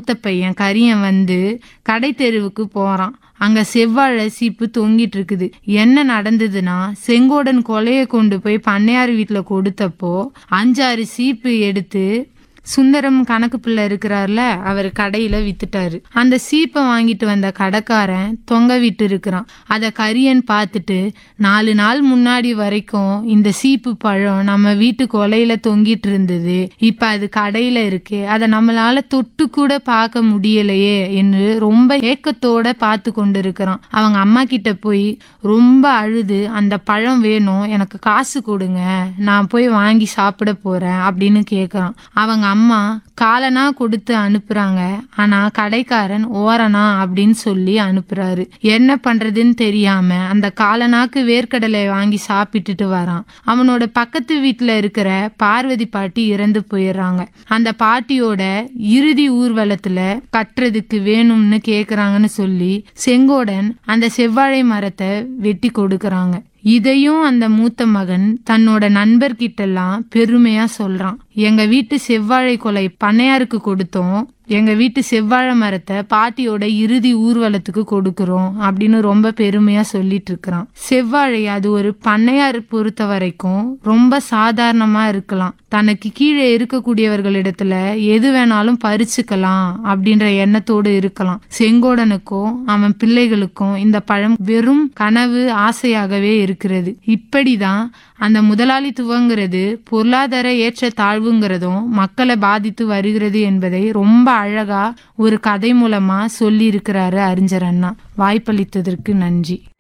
மூத்த பையன் கரியன் வந்து கடை தெருவுக்கு போறான் அங்க செவ்வாழை சீப்பு தொங்கிட்டு இருக்குது என்ன நடந்ததுன்னா செங்கோடன் கொலையை கொண்டு போய் பண்ணையார் வீட்டுல கொடுத்தப்போ அஞ்சாறு சீப்பு எடுத்து சுந்தரம் கணக்கு பிள்ளை இருக்கிறார்ல அவர் கடையில வித்துட்டாரு அந்த சீப்பை வாங்கிட்டு வந்த கடைக்காரன் தொங்க விட்டு இருக்கிறான் அத கரியன் பார்த்துட்டு நாலு நாள் முன்னாடி வரைக்கும் இந்த சீப்பு பழம் நம்ம வீட்டு கொலையில தொங்கிட்டு இருந்தது இப்ப அது கடையில இருக்கு அதை நம்மளால தொட்டு கூட பார்க்க முடியலையே என்று ரொம்ப ஏக்கத்தோட பார்த்து கொண்டு இருக்கிறான் அவங்க அம்மா கிட்ட போய் ரொம்ப அழுது அந்த பழம் வேணும் எனக்கு காசு கொடுங்க நான் போய் வாங்கி சாப்பிட போறேன் அப்படின்னு கேக்குறான் அவங்க அம்மா காலனா கொடுத்து அனுப்புறாங்க ஆனா கடைக்காரன் ஓரணா அப்படின்னு சொல்லி அனுப்புறாரு என்ன பண்றதுன்னு தெரியாம அந்த காலனாக்கு வேர்க்கடலை வாங்கி சாப்பிட்டுட்டு வரான் அவனோட பக்கத்து வீட்டுல இருக்கிற பார்வதி பாட்டி இறந்து போயிடுறாங்க அந்த பாட்டியோட இறுதி ஊர்வலத்துல கட்டுறதுக்கு வேணும்னு கேக்குறாங்கன்னு சொல்லி செங்கோடன் அந்த செவ்வாழை மரத்தை வெட்டி கொடுக்கறாங்க இதையும் அந்த மூத்த மகன் தன்னோட நண்பர்கிட்டெல்லாம் பெருமையா சொல்றான் எங்க வீட்டு செவ்வாழை கொலை பண்ணையாருக்கு கொடுத்தோம் எங்க வீட்டு செவ்வாழை மரத்தை பாட்டியோட இறுதி ஊர்வலத்துக்கு கொடுக்கறோம் அப்படின்னு ரொம்ப பெருமையா சொல்லிட்டு இருக்கிறான் செவ்வாழை அது ஒரு பண்ணையார் பொறுத்த வரைக்கும் ரொம்ப சாதாரணமா இருக்கலாம் தனக்கு கீழே இருக்கக்கூடியவர்களிடத்துல எது வேணாலும் பறிச்சுக்கலாம் அப்படின்ற எண்ணத்தோடு இருக்கலாம் செங்கோடனுக்கும் அவன் பிள்ளைகளுக்கும் இந்த பழம் வெறும் கனவு ஆசையாகவே இருக்கிறது இப்படிதான் அந்த முதலாளித்துவங்கிறது பொருளாதார ஏற்ற தாழ்வுங்கிறதும் மக்களை பாதித்து வருகிறது என்பதை ரொம்ப அழகா ஒரு கதை மூலமா சொல்லி இருக்கிறாரு அறிஞர் அண்ணா வாய்ப்பளித்ததற்கு நன்றி